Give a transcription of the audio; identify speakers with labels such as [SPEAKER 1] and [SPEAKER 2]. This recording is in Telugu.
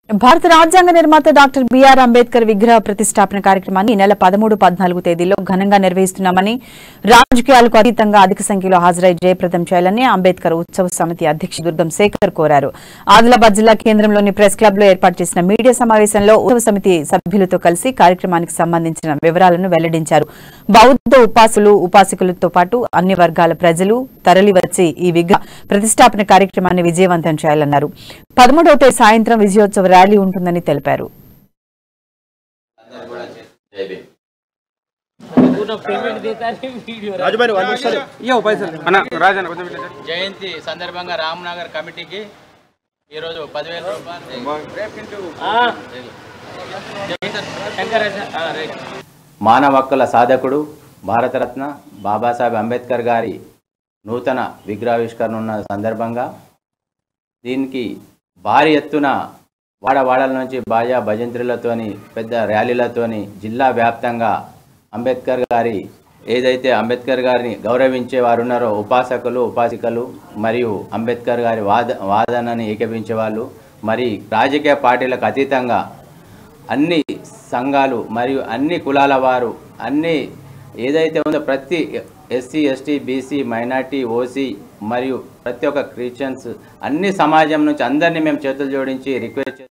[SPEAKER 1] భారత రాజ్యాంగ నిర్మాత డాక్టర్ బిఆర్ అంబేద్కర్ విగ్రహ ప్రతిష్టాపన కార్యక్రమాన్ని ఈ నెల పదమూడు పద్నాలుగు తేదీల్లో ఘనంగా నిర్వహిస్తున్నామని రాజకీయాలకు అతీతంగా అధిక సంఖ్యలో హాజరై జయప్రదం చేయాలని అంబేద్కర్ ఉత్సవ సమితి అధ్యక్షుడు దుర్గం శేఖర్ కోరారు ఆదిలాబాద్ జిల్లా కేంద్రంలోని ప్రెస్ క్లబ్ లో ఏర్పాటు చేసిన మీడియా సమావేశంలో ఉత్సవ సమితి సభ్యులతో కలిసి కార్యక్రమానికి సంబంధించిన వివరాలను వెల్లడించారు బౌద్ధ ఉపాసులు ఉపాసకులతో పాటు అన్ని వర్గాల ప్రజలు తరలివచ్చి ఈ విగ్రహ ప్రతిష్టాపన కార్యక్రమాన్ని విజయవంతం చేయాలన్నారు పదమూడవ తేదీ సాయంత్రం విజయోత్సవ ర్యాలీ ఉంటుందని తెలిపారు
[SPEAKER 2] రాజుబారి వాళ్ళు వస్తారు
[SPEAKER 3] ఇయ్యో పైసలు అన్న రాజన్న కొంచెం ఇట్లా జర.
[SPEAKER 4] జయంతి సందర్భంగా రామ్నగర్ కమిటీకి ఈరోజు పదివేల రూపాయలు
[SPEAKER 5] మానవ హక్కుల సాధకుడు భారతరత్న బాబాసాహెబ్ అంబేద్కర్ గారి నూతన విగ్రహావిష్కరణ ఉన్న సందర్భంగా దీనికి భారీ ఎత్తున వాడవాడల నుంచి బాజా భజంత్రులతోని పెద్ద ర్యాలీలతోని జిల్లా వ్యాప్తంగా అంబేద్కర్ గారి ఏదైతే అంబేద్కర్ గారిని గౌరవించే వారు ఉన్నారో ఉపాసకులు ఉపాసికలు మరియు అంబేద్కర్ గారి వాద వాదనని ఏకీపించే వాళ్ళు మరి రాజకీయ పార్టీలకు అతీతంగా అన్ని సంఘాలు మరియు అన్ని కులాల వారు అన్ని ఏదైతే ఉందో ప్రతి SC ST BC minority OC మరియు ప్రతి ఒక్క క్రిస్టియన్స్ అన్ని సమాజం నుంచి అందరినీ మేము చేతులు జోడించి రిక్వెస్ట్